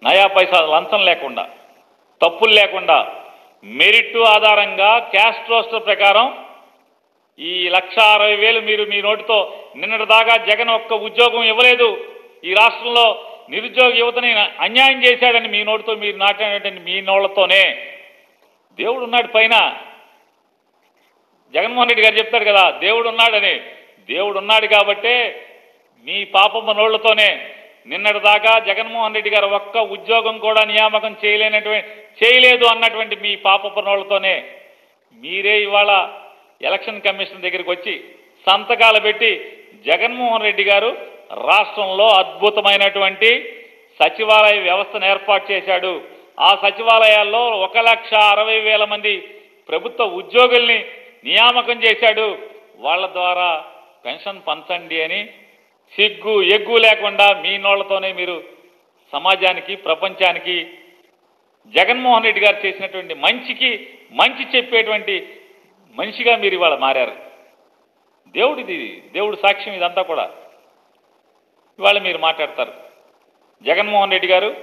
నయా పైసా లంచం లేకుండా తప్పులు లేకుండా మెరిట్ ఆధారంగా క్యాస్ట్ రోస్టర్ ప్రకారం ఈ లక్ష అరవై వేలు మీరు మీ నోటితో నిన్నటి దాకా జగన్ ఒక్క ఉద్యోగం ఇవ్వలేదు ఈ రాష్ట్రంలో నిరుద్యోగ యువతని అన్యాయం చేశాడని మీ నోటితో మీరు నాటినటువంటి మీ నోళ్లతోనే దేవుడు ఉన్నాడు పైన జగన్మోహన్ రెడ్డి గారు చెప్తాడు కదా దేవుడు ఉన్నాడని దేవుడు ఉన్నాడు కాబట్టే మీ పాపమ్మ నోళ్లతోనే నిన్నటి దాకా జగన్మోహన్ రెడ్డి గారు ఒక్క ఉద్యోగం కూడా నియామకం చేయలేనటువంటి చేయలేదు అన్నటువంటి మీ పాపప్ప నోళ్లతోనే మీరే ఇవాళ ఎలక్షన్ కమిషన్ దగ్గరికి వచ్చి సంతకాలు పెట్టి జగన్మోహన్ రెడ్డి గారు రాష్ట్రంలో అద్భుతమైనటువంటి సచివాలయ వ్యవస్థను ఏర్పాటు చేశాడు ఆ సచివాలయాల్లో ఒక లక్ష అరవై వేల మంది ప్రభుత్వ ఉద్యోగుల్ని నియామకం చేశాడు వాళ్ళ ద్వారా పెన్షన్ పంచండి అని సిగ్గు ఎగ్గు లేకుండా మీ నోళ్లతోనే మీరు సమాజానికి ప్రపంచానికి జగన్మోహన్ రెడ్డి గారు చేసినటువంటి మంచికి మంచి చెప్పేటువంటి మనిషిగా మీరు ఇవాళ మారారు దేవుడిది దేవుడు సాక్ష్యం ఇదంతా కూడా ఇవాళ మీరు మాట్లాడతారు జగన్మోహన్ రెడ్డి గారు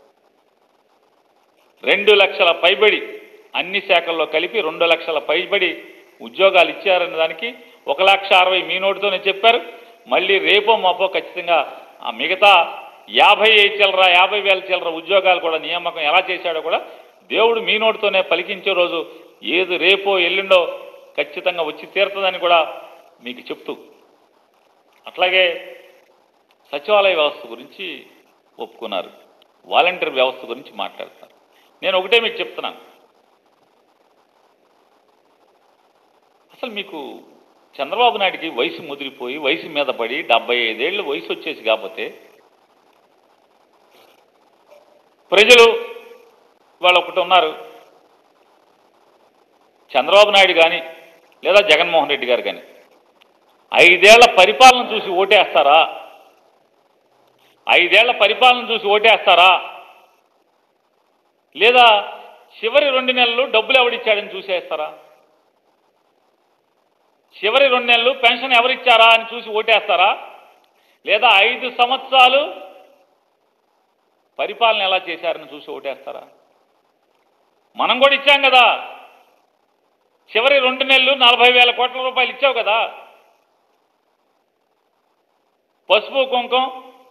రెండు లక్షల పైబడి అన్ని శాఖల్లో కలిపి రెండు లక్షల పైబడి ఉద్యోగాలు ఇచ్చారన్న దానికి ఒక లక్ష అరవై మీ నోటితోనే చెప్పారు మళ్ళీ రేపో మాపో ఖచ్చితంగా ఆ మిగతా యాభై చిల్లర యాభై వేల చిల్లర ఉద్యోగాలు కూడా నియామకం ఎలా చేశాడో కూడా దేవుడు మీ నోటితోనే పలికించే రోజు ఏది రేపో ఎల్లుండో ఖచ్చితంగా వచ్చి తీరుతుందని కూడా మీకు చెప్తూ అట్లాగే సచివాలయ వ్యవస్థ గురించి ఒప్పుకున్నారు వాలంటీర్ వ్యవస్థ గురించి మాట్లాడతారు నేను ఒకటే మీకు చెప్తున్నాను అసలు మీకు చంద్రబాబు నాయుడికి వయసు ముదిరిపోయి వయసు మీద పడి డెబ్బై ఐదేళ్ళు వయసు వచ్చేసి కాకపోతే ప్రజలు వాళ్ళు ఒకటి ఉన్నారు చంద్రబాబు నాయుడు కానీ లేదా జగన్మోహన్ రెడ్డి గారు కానీ ఐదేళ్ల పరిపాలన చూసి ఓటేస్తారా ఐదేళ్ల పరిపాలన చూసి ఓటేస్తారా లేదా చివరి రెండు నెలలు డబ్బులు ఎవడిచ్చాడని చూసేస్తారా చివరి రెండు నెలలు పెన్షన్ ఎవరిచ్చారా అని చూసి ఓటేస్తారా లేదా ఐదు సంవత్సరాలు పరిపాలన ఎలా చేశారని చూసి ఓటేస్తారా మనం కూడా ఇచ్చాం కదా చివరి రెండు నెలలు నలభై వేల కోట్ల రూపాయలు ఇచ్చావు కదా పసుపు కుంకం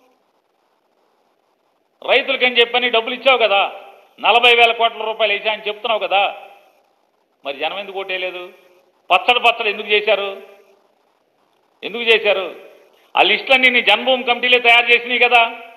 రైతులకని చెప్పని డబ్బులు ఇచ్చావు కదా నలభై వేల కోట్ల రూపాయలు వేసా అని చెప్తున్నావు కదా మరి జనం ఎందుకు ఓటేయలేదు పచ్చడి పచ్చడి ఎందుకు చేశారు ఎందుకు చేశారు ఆ లిస్టులన్నీ నీ జన్మభూమి కమిటీలే తయారు చేసినాయి కదా